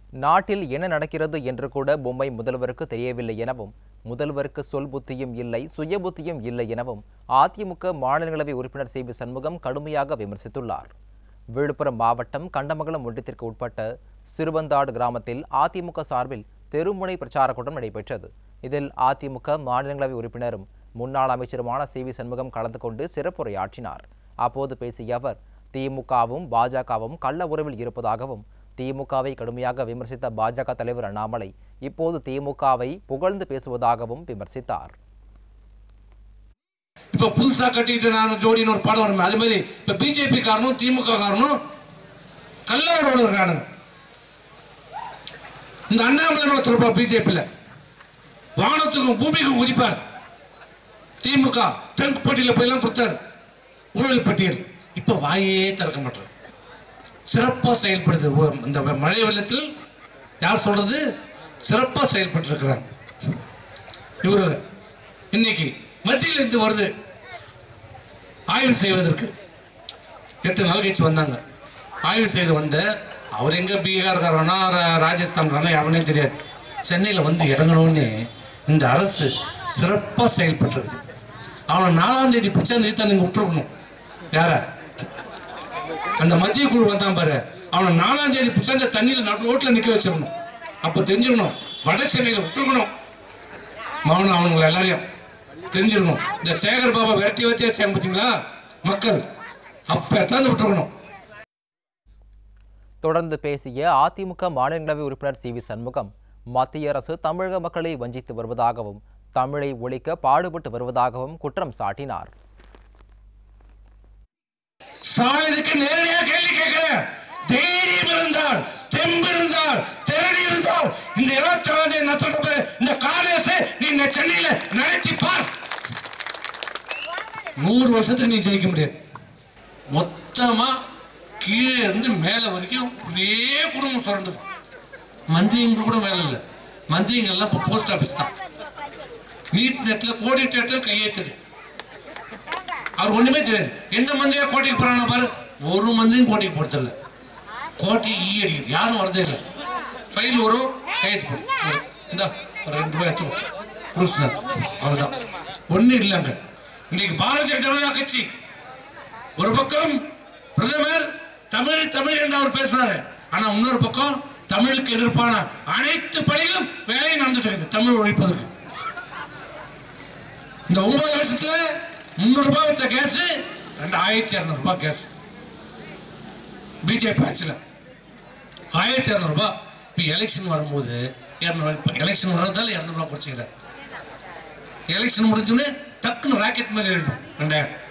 நாட்டில் என்ன நடக்கிறது என்று கூட பொம்மை முதல்வருக்கு தெரியவில்லை எனவும் முதல்வருக்கு சொல் புத்தியும் இல்லை சுய புத்தியும் இல்லை எனவும் அதிமுக மாநிலங்களவை உறுப்பினர் சி வி சண்முகம் கடுமையாக விமர்சித்துள்ளார் விழுப்புரம் மாவட்டம் கண்டமங்கலம் ஒன்றியத்திற்கு உட்பட்ட சிறுவந்தாடு கிராமத்தில் அதிமுக சார்பில் தெருமுனை பிரச்சார கூட்டம் நடைபெற்றது இதில் அதிமுக மாநிலங்களவை உறுப்பினரும் முன்னாள் அமைச்சருமான சி வி சண்முகம் கலந்து கொண்டு சிறப்புரையாற்றினார் அப்போது பேசிய அவர் திமுகவும் பாஜகவும் கள்ள உறவில் இருப்பதாகவும் திமுகவை கடுமையாக விமர்சித்த பாஜக தலைவர் அண்ணாமலை இப்போது திமுகவை புகழ்ந்து பேசுவதாகவும் விமர்சித்தார் இப்ப புதுசா கட்டிட்டு நான் ஜோடின்னு ஒரு பாடம் வருமே அது மாதிரி இப்ப பிஜேபி காரனும் திமுக காரனும் கல்லவரோட இருக்கானுங்க இந்த அண்ணாமலை ஒருத்தர் பிஜேபியில் வானத்துக்கும் பூமிக்கும் குதிப்பார் திமுக டென்த் பட்டியல போயெல்லாம் கொடுத்தார் ஊழல் பட்டியல் இப்ப வாயே திறக்க மாட்டார் சிறப்பா செயல்படுது ஓ- இந்த மழை வெள்ளத்தில் யார் சொல்றது சிறப்பா செயல்பட்டு இருக்கிறாங்க இவரு இன்னைக்கு மத்தியில் இருந்து வருது ஆய்வு செய்வதற்கு எட்டு நாள் கழிச்சு வந்தாங்க ஆய்வு செய்து வந்த அவர் எங்க பீகார்காரனா ரா- ராஜஸ்தான்காரனா எவனே தெரியாது சென்னையில் வந்து இறங்கணும்னு இந்த அரசு சிறப்பாக செயல்பட்டுருக்குது அவனை நாலாம் தேதி பிடிச்சா தேதி தான் நீங்கள் விட்டுருக்கணும் யார அந்த மத்திய குழு வந்தான் பாரு அவனை நாலாம் தேதி பிடிச்சா அந்த தண்ணியில் நடு ரோட்டில் நிற்க வச்சிடணும் அப்போ தெரிஞ்சுக்கணும் வட சென்னையில் விட்டுருக்கணும் மௌனம் அவனுங்களை எல்லாரையும் தெரிஞ்சிருக்கணும் இந்த சேகர் பாபா விரட்டி விரட்டி வச்சாங்க பார்த்தீங்களா மக்கள் அப்ப எடுத்தாந்து விட்டுருக்கணும் தொடர்ந்து பேசிய அதிமுக மாநிலங்களவை உறுப்பினர் சி வி சண்முகம் மத்திய அரசு தமிழக மக்களை வஞ்சித்து வருவதாகவும் தமிழை ஒழிக்க பாடுபட்டு வருவதாகவும் குற்றம் சாட்டினார் ஸ்டாலினுக்கு நேரடியாக கேள்வி கேட்கிறேன் தைரியம் இருந்தால் தெம்பு இருந்தால் திறன் இருந்தால் இந்த இருபத்தி நாலு நட்சத்திர இந்த காங்கிரஸ் நீ இந்த சென்னையில நடத்தி பார் நூறு வருஷத்துக்கு நீ ஜெயிக்க முடியாது மொத்தமா கீழே இருந்து மேல வரைக்கும் ஒரே குடும்பம் சுரண்டது மந்திரிங்க கூட வேலை இல்லை மந்திரிங்கெல்லாம் இப்போ போஸ்ட் ஆஃபீஸ் தான் நீட் நெட்ல கோடி தேட்டர் கையேத்துடு அவர் ஒண்ணுமே தெரியாது எந்த மந்திரியா கோட்டைக்கு போறாங்க பாரு ஒரு மந்திரியும் கோட்டைக்கு போறதில்ல கோட்டை ஈ அடிக்குது யாரும் வரதே இல்லை ஃபைல் வரும் கையெழுத்து போடு இந்த ஒரு ரெண்டு ரூபாய் எடுத்து குருஸ்னர் அவ்வளவுதான் ஒண்ணும் இல்லைங்க இன்னைக்கு பாரதிய ஜனதா கட்சி ஒரு பக்கம் பிரதமர் தமிழ் தமிழ் என்று அவர் பேசுறாரு ஆனா இன்னொரு பக்கம் தமிழுக்கு எதிர்ப்பான அனைத்து பணிகளும் வேலை நடந்துட்டு இருக்குது தமிழ் ஒழிப்பதற்கு இந்த ஒன்பது வருஷத்துல முந்நூறு ரூபாய் வித்த கேஸ் ரெண்டு ஆயிரத்தி இரநூறு ரூபாய் கேஸ் பிஜேபி ஆட்சியில் ஆயிரத்தி இரநூறு ரூபாய் இப்போ எலெக்ஷன் வரும்போது இரநூறு இப்போ எலெக்ஷன் வர்றதால இரநூறுபா குறைச்சிக்கிறார் எலெக்ஷன் முடிஞ்சோடனே டக்குன்னு ராக்கெட் மாதிரி எழுதும் ரெண்டாயிரம்